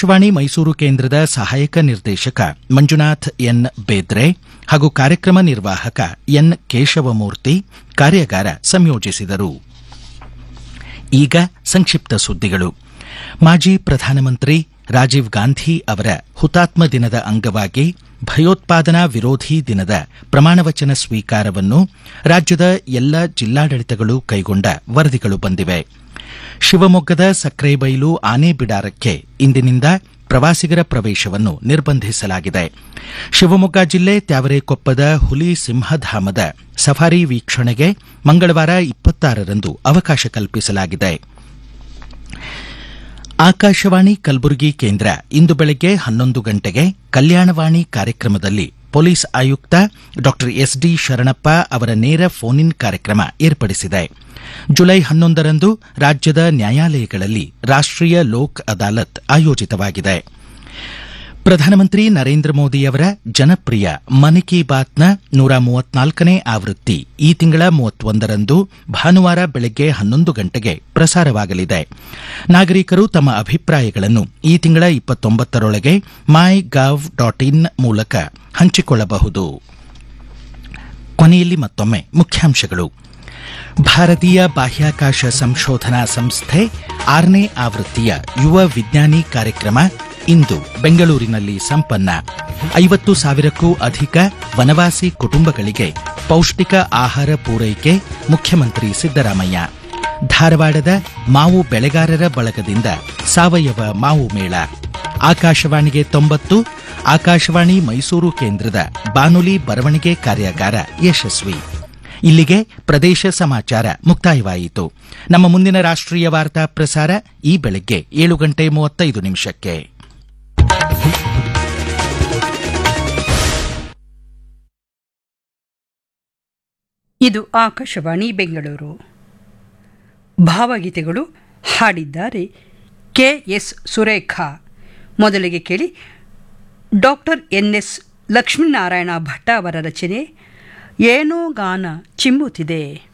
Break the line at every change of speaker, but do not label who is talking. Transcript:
ಆಕಾಶವಾಣಿ ಮೈಸೂರು ಕೇಂದ್ರದ ಸಹಾಯಕ ನಿರ್ದೇಶಕ ಮಂಜುನಾಥ್ ಎನ್ ಬೇದ್ರೆ ಹಾಗೂ ಕಾರ್ಯಕ್ರಮ ನಿರ್ವಾಹಕ ಎನ್ ಕೇಶವಮೂರ್ತಿ ಕಾರ್ಯಾಗಾರ ಸಂಯೋಜಿಸಿದರು ಈಗ ಸಂಕ್ಷಿಪ್ತ ಸುದ್ದಿಗಳು ಮಾಜಿ ಪ್ರಧಾನಮಂತ್ರಿ ರಾಜೀವ್ ಗಾಂಧಿ ಅವರ ಹುತಾತ್ಮ ದಿನದ ಅಂಗವಾಗಿ ಭಯೋತ್ಪಾದನಾ ವಿರೋಧಿ ದಿನದ ಪ್ರಮಾಣವಚನ ಸ್ವೀಕಾರವನ್ನು ರಾಜ್ಯದ ಎಲ್ಲ ಜಿಲ್ಲಾಡಳಿತಗಳು ಕೈಗೊಂಡ ವರದಿಗಳು ಬಂದಿವೆ ಶಿವಮೊಗ್ಗದ ಸಕ್ರೆಬೈಲು ಆನೆ ಬಿಡಾರಕ್ಕೆ ಇಂದಿನಿಂದ ಪ್ರವಾಸಿಗರ ಪ್ರವೇಶವನ್ನು ನಿರ್ಬಂಧಿಸಲಾಗಿದೆ ಶಿವಮೊಗ್ಗ ಜಿಲ್ಲೆ ತ್ಯಾವರೆಕೊಪ್ಪದ ಹುಲಿ ಸಿಂಹಧಾಮದ ಸಫಾರಿ ವೀಕ್ಷಣೆಗೆ ಮಂಗಳವಾರ ಇಪ್ಪತ್ತಾರರಂದು ಅವಕಾಶ ಕಲ್ಪಿಸಲಾಗಿದೆ ಆಕಾಶವಾಣಿ ಕಲಬುರಗಿ ಕೇಂದ್ರ ಇಂದು ಬೆಳಗ್ಗೆ ಹನ್ನೊಂದು ಗಂಟೆಗೆ ಕಲ್ಯಾಣವಾಣಿ ಕಾರ್ಯಕ್ರಮದಲ್ಲಿ ಪೊಲೀಸ್ ಆಯುಕ್ತ ಡಾ ಎಸ್ಡಿ ಶರಣಪ್ಪ ಅವರ ನೇರ ಫೋನ್ ಇನ್ ಕಾರ್ಯಕ್ರಮ ಏರ್ಪಡಿಸಿದೆ ಜುಲೈ ಹನ್ನೊಂದರಂದು ರಾಜ್ಯದ ನ್ಯಾಯಾಲಯಗಳಲ್ಲಿ ರಾಷ್ಟೀಯ ಲೋಕ್ ಅದಾಲತ್ ಆಯೋಜಿತವಾಗಿದೆ ಪ್ರಧಾನಮಂತ್ರಿ ನರೇಂದ್ರ ಮೋದಿಯವರ ಜನಪ್ರಿಯ ಮನ್ ಕಿ ಬಾತ್ನ ನೂರ ಮೂವತ್ನಾಲ್ಕನೇ ಆವೃತ್ತಿ ಈ ತಿಂಗಳ ಮೂವತ್ತೊಂದರಂದು ಭಾನುವಾರ ಬೆಳಗ್ಗೆ ಹನ್ನೊಂದು ಗಂಟೆಗೆ ಪ್ರಸಾರವಾಗಲಿದೆ ನಾಗರಿಕರು ತಮ್ಮ ಅಭಿಪ್ರಾಯಗಳನ್ನು ಈ ತಿಂಗಳ ಇಪ್ಪತ್ತೊಂಬತ್ತರೊಳಗೆ ಮೈ ಗವ್ ಡಾಟ್ ಇನ್ ಮೂಲಕ ಹಂಚಿಕೊಳ್ಳಬಹುದು ಕೊನೆಯಲ್ಲಿ ಮತ್ತೊಮ್ಮೆ ಮುಖ್ಯಾಂಶಗಳು ಭಾರತೀಯ ಬಾಹ್ಯಾಕಾಶ ಸಂಶೋಧನಾ ಸಂಸ್ಥೆ ಆರನೇ ಆವೃತ್ತಿಯ ಯುವ ವಿಜ್ಞಾನಿ ಕಾರ್ಯಕ್ರಮ ಇಂದು ಬೆಂಗಳೂರಿನಲ್ಲಿ ಸಂಪನ್ನ ಐವತ್ತು ಸಾವಿರಕ್ಕೂ ಅಧಿಕ ವನವಾಸಿ ಕುಟುಂಬಗಳಿಗೆ ಪೌಷ್ಟಿಕ ಆಹಾರ ಪೂರೈಕೆ ಮುಖ್ಯಮಂತ್ರಿ ಸಿದ್ದರಾಮಯ್ಯ ಧಾರವಾಡದ ಮಾವು ಬೆಳೆಗಾರರ ಬಳಗದಿಂದ ಸಾವಯವ ಮಾವು ಮೇಳ ಆಕಾಶವಾಣಿಗೆ ತೊಂಬತ್ತು ಆಕಾಶವಾಣಿ ಮೈಸೂರು ಕೇಂದ್ರದ ಬಾನುಲಿ ಬರವಣಿಗೆ ಕಾರ್ಯಾಗಾರ ಯಶಸ್ವಿ ಇಲ್ಲಿಗೆ ಪ್ರದೇಶ ಸಮಾಚಾರ ಮುಕ್ತಾಯವಾಯಿತು ನಮ್ಮ ಮುಂದಿನ ರಾಷ್ಟ್ರೀಯ ವಾರ್ತಾ ಪ್ರಸಾರ ಈ ಬೆಳಗ್ಗೆ ಏಳು ಗಂಟೆ ಮೂವತ್ತೈದು ನಿಮಿಷಕ್ಕೆ
ಇದು ಆಕಾಶವಾಣಿ ಬೆಂಗಳೂರು ಭಾವಗೀತೆಗಳು ಹಾಡಿದ್ದಾರೆ ಕೆ ಎಸ್ ಸುರೇಖಾ ಮೊದಲಿಗೆ ಕೇಳಿ doctor N S Lakshminarayana Bhatta ಅವರ ರಚನೆ ಏನೋ ಗಾನ ಚಿಮ್ಮುತ್ತಿದೆ